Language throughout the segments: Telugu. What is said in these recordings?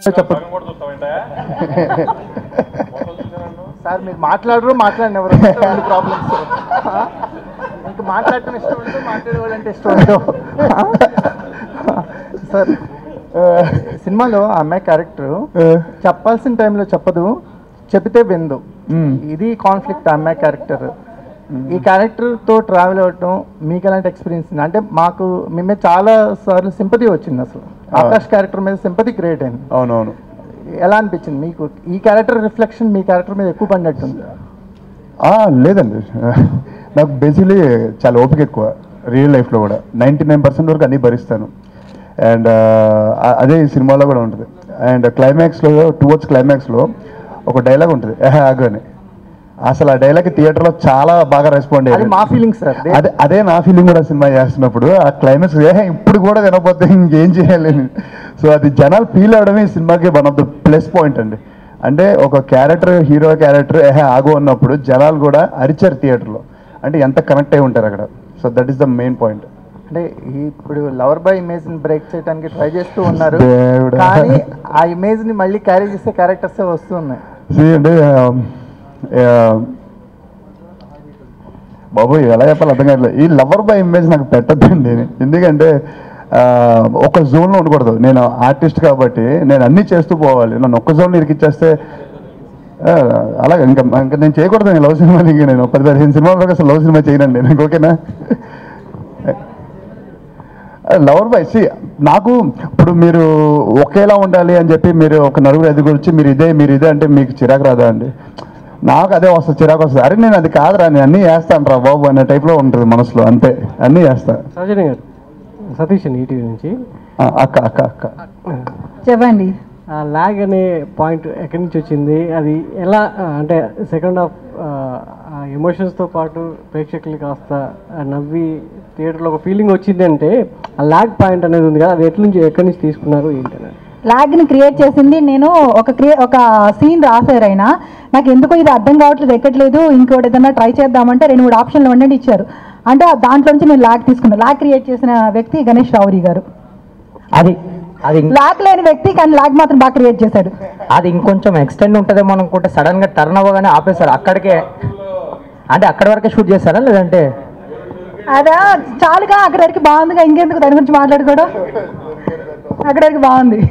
చెప్పదు సార్ మీరు మాట్లాడరు మాట్లాడిన ఎవరు ప్రాబ్లమ్స్ మీకు మాట్లాడటం ఇష్టం ఉంటూ మాట్లాడేవాళ్ళు అంటే ఇష్టం ఉండదు సార్ ఆ, సినిమాలో ఆ అమ్మాయి క్యారెక్టర్ చెప్పాల్సిన టైంలో చెప్పదు చెబితే విందు ఇది కాన్ఫ్లిక్ట్ ఆ అమ్మాయి క్యారెక్టర్ ఈ క్యారెక్టర్తో ట్రావెల్ అవ్వటం మీకు ఎలాంటి ఎక్స్పీరియన్స్ ఉంది అంటే మాకు మీ మీద చాలా సార్లు సింపతి వచ్చింది అసలు ఆకాష్ క్యారెక్టర్ మీద సింపతి క్రియేట్ అయింది అవునవును ఎలా అనిపించింది మీకు ఈ క్యారెక్టర్ రిఫ్లెక్షన్ మీ క్యారెక్టర్ మీద ఎక్కువ పడినట్టుంది ఆ, లేదండి నాకు బేసిక్లీ చాలా ఓపిక ఎక్కువ రియల్ లైఫ్లో కూడా నైంటీ నైన్ పర్సెంట్ వరకు అన్నీ భరిస్తాను అండ్ అదే ఈ సినిమాలో కూడా ఉంటుంది అండ్ క్లైమాక్స్లో టువర్డ్స్ క్లైమాక్స్లో ఒక డైలాగ్ ఉంటుంది ఏహే ఆగు అని అసలు ఆ డైలాగ్ థియేటర్లో చాలా బాగా రెస్పాండ్ అది అయ్యారు మా ఫీలింగ్ సార్ అదే అదే నా ఫీలింగ్ కూడా సినిమా చేస్తున్నప్పుడు ఆ క్లైమాక్స్ ఏ ఇప్పుడు కూడా వినకపోతే ఇంకేం చేయాలి సో అది జనాలు ఫీల్ అవడమే ఈ సినిమాకి one of the plus point అండి అంటే ఒక క్యారెక్టర్ హీరో క్యారెక్టర్ ఏహే ఆగు అన్నప్పుడు జనాలు కూడా అరిచారు థియేటర్లో అంటే ఎంత కనెక్ట్ అయి ఉంటారు అక్కడ so that is the main point అంటే ఈ ఇప్పుడు లవర్ బాయ్ ఇమేజ్ ని బ్రేక్ చేయడానికి ట్రై చేస్తూ ఉన్నారు దేవుడా. కానీ ఆ ఇమేజ్ ని మళ్ళీ క్యారీ చేసే క్యారెక్టర్స్ వస్తూ ఉన్నాయి See, అంటే ఆ, బాబు ఎలా చెప్పాలి అర్థం కావట్లేదు ఈ లవర్ బాయ్ ఇమేజ్ నాకు పెట్టద్దండి ఎందుకంటే ఆ, ఒక జోన్లో ఉండకూడదు నేను ఆర్టిస్ట్ కాబట్టి నేను అన్నీ చేస్తూ పోవాలి నన్ను ఒక్క జోన్లో ఇరికిచ్చేస్తే ఆ, అలాగే ఇంకా ఇంకా నేను చేయకూడదు నేను లవ్ సినిమా ఇంక నేను పది పదిహేను సినిమాల వరకు అసలు లవ్ సినిమా చేయనండి నాకు ఓకేనా లవర్ బాయ్ సి నాకు ఇప్పుడు మీరు ఒకేలా ఉండాలి అని చెప్పి మీరు ఒక నలుగురు ఐదుగురు వచ్చి మీరు ఇదే మీరు ఇదే అంటే మీకు చిరాకు రాదా అండి నాకు అదే వస్తుంది చిరాకు వస్తుంది అరే నేను అది కాదురా నేను అన్నీ చేస్తాను రా బాబు అనే టైప్లో ఉంటుంది మనసులో అంతే అన్నీ చేస్తా సౌజన్య గారు సతీష్ అండి ఈటీవీ నుంచి ఆ, అక్క అక్క అక్క చెప్పండి ఆ లాగ్ అనే పాయింట్ ఎక్కడి నుంచి వచ్చింది అది ఎలా ఆ, అంటే సెకండ్ హాఫ్ ఎమోషన్స్తో పాటు ప్రేక్షకులు కాస్త ఆ, నవ్వి థియేటర్లో ఒక ఫీలింగ్ వచ్చింది అంటే ఆ లాగ్ పాయింట్ అనేది ఉంది కదా అది ఎట్ల నుంచి ఎక్కడి నుంచి తీసుకున్నారు ఏంటనేది లాగ్ని క్రియేట్ చేసింది నేను ఒక క్రియే ఒక సీన్ రాశారు ఆయన నాకు ఎందుకో ఇది అర్థం కావట్లేదు ఎక్కట్లేదు ఇంకోటి ఏదైనా ట్రై చేద్దామంటే రెండు మూడు ఆప్షన్లు ఉండండి ఇచ్చారు అంటే ఆ దాంట్లో నుంచి నేను లాగ్ తీసుకున్నాను లాగ్ క్రియేట్ చేసిన వ్యక్తి గణేష్ రావురి గారు అది అది ఇం- లాగ్ లేని వ్యక్తి కానీ లాగ్ మాత్రం బాగా క్రియేట్ చేశాడు అది ఇంకొంచెం ఎక్స్టెండ్ ఉంటుందేమో అనుకుంటే సడన్ గా టర్న్ అవ్వగానే ఆపేశారు అక్కడికే అంటే అక్కడి వరకే షూట్ చేస్తారా లేదంటే అదా చాలుగా అక్కడి వరకు బాగుందిగా ఇంకెందుకు దాని గురించి మాట్లాడుకోవడం అక్కడి వరకు బాగుంది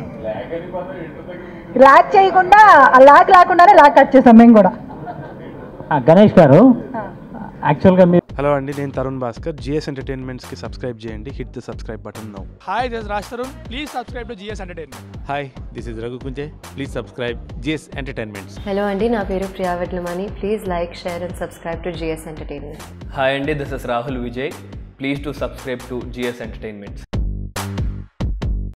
లాగ్ చేయకుండా ఆ లాగ్ లేకుండానే లాగ్ కట్ చేసాం మేము కూడా గణేష్ గారు యాక్చువల్గా మీరు హలో అండి నేను తరుణ్ భాస్కర్ జిఎస్ ఎంటర్టైన్మెంట్స్కి సబ్స్క్రైబ్ చేయండి hit the subscribe button now Hi, this is Raj Tarun. Please subscribe to GS Entertainment. Hi this is Raghu Kunche please subscribe GS entertainments hello అండి నా పేరు Priya Vetlamani please like share and subscribe to GS entertainment hi అండి this is Rahul Vijay please to subscribe to GS entertainments